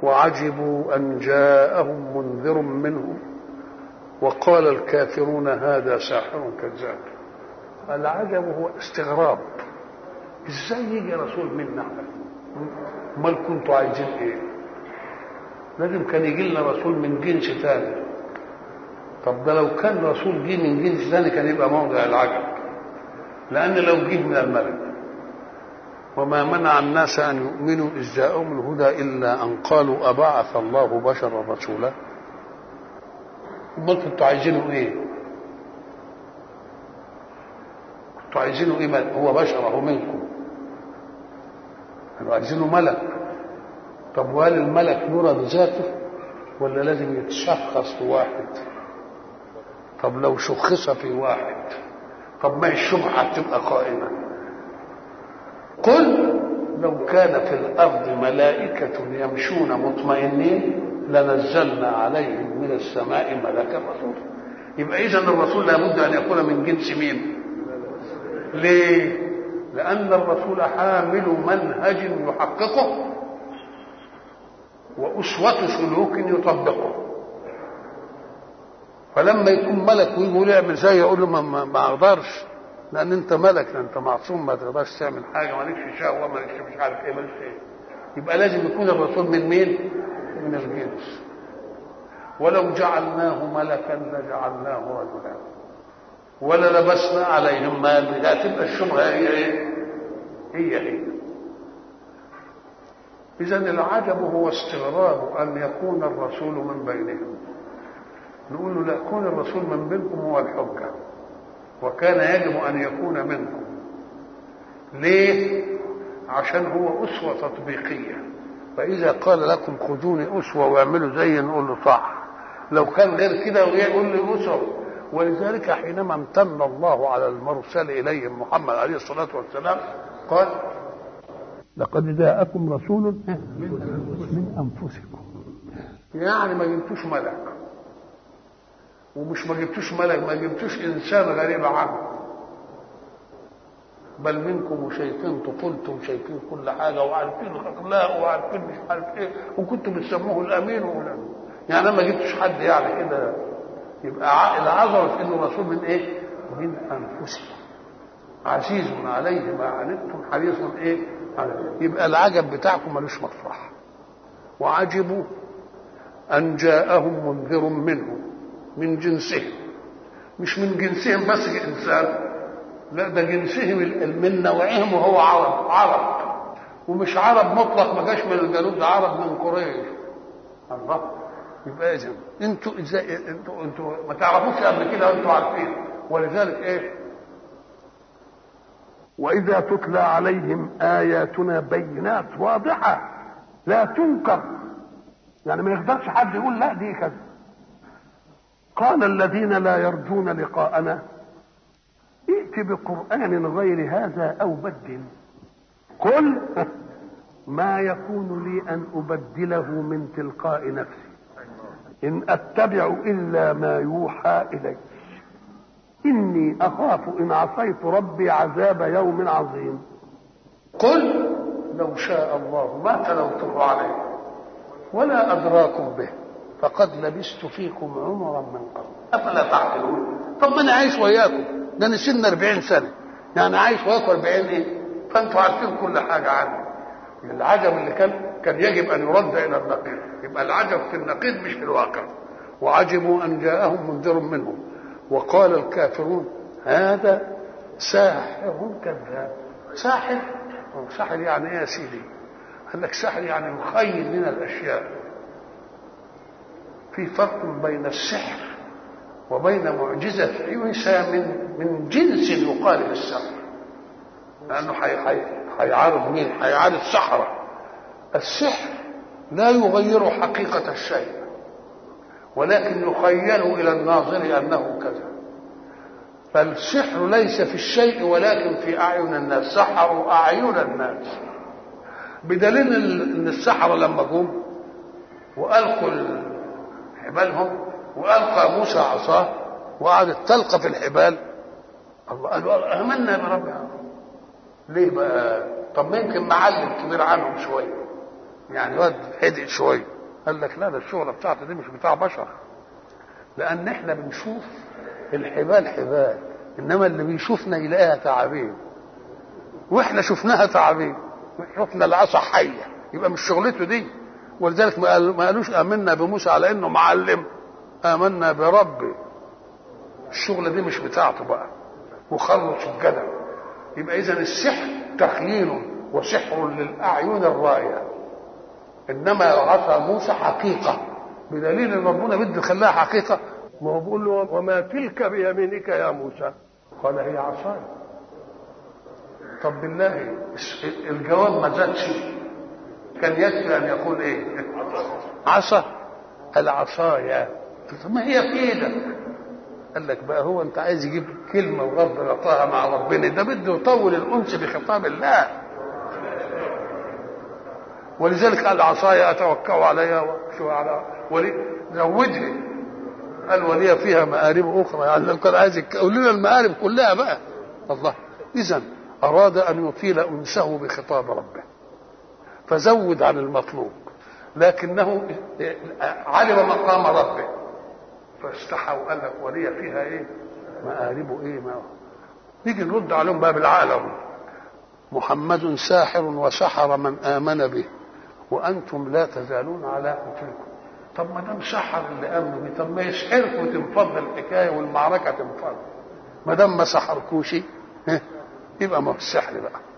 وعجبوا أن جاءهم منذر منهم وقال الكافرون هذا ساحر كذاب العجب هو استغراب ازاي يجي رسول منا امال كنتوا عايزين ايه لازم كان يجي لنا رسول من جنس ثاني طب ده لو كان رسول جه من جنس ثاني كان يبقى موضع العجب لان لو جه من الملك وما منع الناس ان يؤمنوا اذ جاءهم الهدى الا ان قالوا ابعث الله بشرا رسولا امال كنتوا عايزينه ايه كنتوا عايزينه ايه هو بشر اهو منكم كانوا عايزينه ملك طب وهل الملك يرى بذاته ولا لازم يتشخص في واحد طب لو شخص في واحد طب ما الشبهة تبقى قائمة قل لو كان في الأرض ملائكة يمشون مطمئنين لنزلنا عليهم من السماء ملكا رسولا يبقى إذا الرسول لابد أن يكون من جنس مين؟ ليه؟ لأن الرسول حامل منهج يحققه وأسوة سلوك يطبقه فلما يكون ملك ويقول يعمل زي يقول له ما, ما اقدرش لان انت ملك انت معصوم ما تقدرش تعمل حاجه مالكش شهوه مالكش مش عارف ايه مالكش ايه يبقى لازم يكون الرسول من مين؟ من الجنس ولو جعلناه ملكا لجعلناه رجلا وللبسنا عليهم ما لا تبقى الشبهه هي ايه؟ هي هي اذا العجب هو استغراب ان يكون الرسول من بينهم نقول له لا كون الرسول من بينكم هو الحجة وكان يجب أن يكون منكم ليه؟ عشان هو أسوة تطبيقية فإذا قال لكم خذوني أسوة واعملوا زي نقول له صح لو كان غير كده ويقول لي أسوة ولذلك حينما امتن الله على المرسل إليهم محمد عليه الصلاة والسلام قال لقد جاءكم رسول من أنفسكم يعني ما جبتوش ملك ومش ما جبتوش ملك ما جبتوش انسان غريب عنه بل منكم وشايفين طفولته وشايفين كل حاجه وعارفين الاخلاق وعارفين مش عارف ايه وكنتم بتسموه الامين ولا يعني ما جبتوش حد يعني كده يبقى العظمه في انه رسول من ايه؟ من انفسكم عزيز عليه ما عنتم حريص ايه؟ عليه يبقى العجب بتاعكم ملوش مطرح وعجبوا ان جاءهم منذر منهم من جنسهم مش من جنسهم بس انسان لا ده جنسهم من نوعهم وهو عرب عرب ومش عرب مطلق ما جاش من الجنوب ده عرب من قريش الله يبقى اذا انتوا ازاي انتوا انتوا ما تعرفوش قبل كده وانتوا عارفين ولذلك ايه واذا تتلى عليهم اياتنا بينات واضحه لا تنكر يعني ما يقدرش حد يقول لا دي كذا قال الذين لا يرجون لقاءنا ائت بقرآن غير هذا أو بدل قل ما يكون لي أن أبدله من تلقاء نفسي إن أتبع إلا ما يوحى إلي إني أخاف إن عصيت ربي عذاب يوم عظيم قل لو شاء الله ما تلوته عليه ولا أدراكم به فقد لبست فيكم عمرا من قبل افلا تعقلون طب ما انا عايش وياكم ده انا سن 40 سنه يعني عايش وياكم 40 ايه فانتوا عارفين كل حاجه عني العجب اللي كان كان يجب ان يرد الى النقيض يبقى العجب في النقيض مش في الواقع وعجبوا ان جاءهم منذر منهم وقال الكافرون هذا ساحر كذاب ساحر ساحر يعني ايه يا سيدي قال لك ساحر يعني يخيل لنا الاشياء في فرق بين السحر وبين معجزة عيسى من من جنس يقال للسحر لأنه هيعارض مين؟ هيعارض سحرة السحر لا يغير حقيقة الشيء ولكن يخيل إلى الناظر أنه كذا فالسحر ليس في الشيء ولكن في أعين الناس سحروا أعين الناس بدليل أن السحرة لما جم وألقوا حبالهم والقى موسى عصاه وقعدت تلقى في الحبال الله قالوا امنا برب ليه بقى طب ما يمكن معلم كبير عنهم شويه يعني واد هدئ شويه قال لك لا ده الشغله بتاعته دي مش بتاع بشر لان احنا بنشوف الحبال حبال انما اللي بيشوفنا يلاقيها تعابين واحنا شفناها تعابين شفنا العصا حيه يبقى مش شغلته دي ولذلك ما قال- ما قالوش امنا بموسى على انه معلم امنا بربي الشغله دي مش بتاعته بقى وخلص الجدل يبقى اذا السحر تخيل وسحر للاعين الرائيه انما عصا موسى حقيقه بدليل ان ربنا بده يخليها حقيقه ما هو بيقول له وما تلك بيمينك يا موسى قال هي عصاي طب بالله الجواب ما زادش كان يكفي ان يقول ايه عصا العصايا طب ما هي في ايدك قال لك بقى هو انت عايز يجيب كلمه ورب يعطاها مع ربنا ده بده يطول الانس بخطاب الله ولذلك قال عصاي اتوكا عليها وشو على ولي زودها قال ولي فيها مآرب اخرى يعني لو كان عايز يقول لنا المآرب كلها بقى الله اذا اراد ان يطيل انسه بخطاب ربه فزود عن المطلوب لكنه علم مقام ربه فاستحى وقال لك ولي فيها ايه مآرب ايه ما نيجي نرد عليهم بقى بالعالم محمد ساحر وسحر من آمن به وأنتم لا تزالون على قتلكم طب ما دام سحر اللي آمنوا به طب ما يسحركم وتنفض الحكاية والمعركة تنفض ما دام ما سحركوش ها، يبقى ما هو السحر بقى